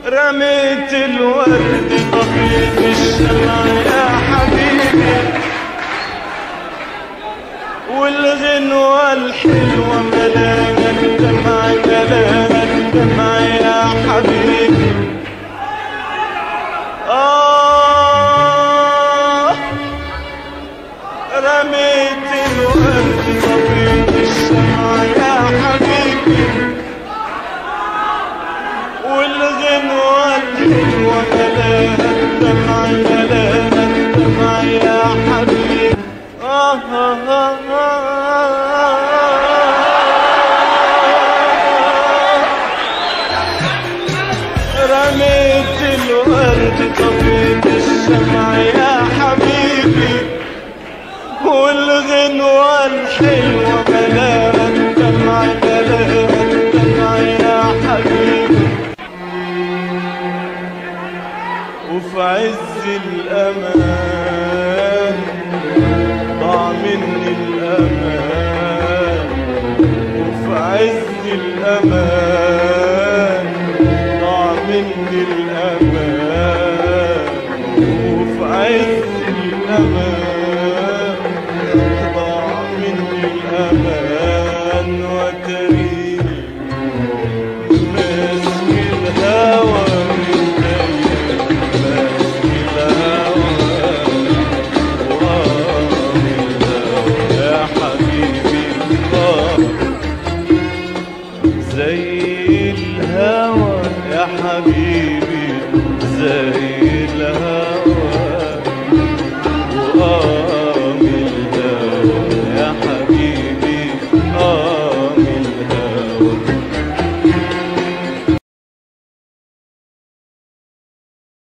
رميت الورد طفيت الشمع يا حبيبي والغنوة الحلوة ملاها الدمع ملاها الدمع يا حبيبي آه رميت الورد طفيت الشمع يا حبيبي والغنوة الحلوة ملاها الدمع ملاها الدمع يا حبيبي آه آه آه آه رميت الورد طفيت الشمع يا حبيبي والغنوة الحلوة ملاها الدمع ملاها الدمع يا حبيبي وفي عز الأمان ضاع مني الأمان وفي عز الأمان ضاع مني الأمان وفي عز الأمان ضاع مني الأمان وتريني ماسك الهوى من ماسك الهوى ورامي الهوى يا حبيبي الله زي الهوى يا حبيبي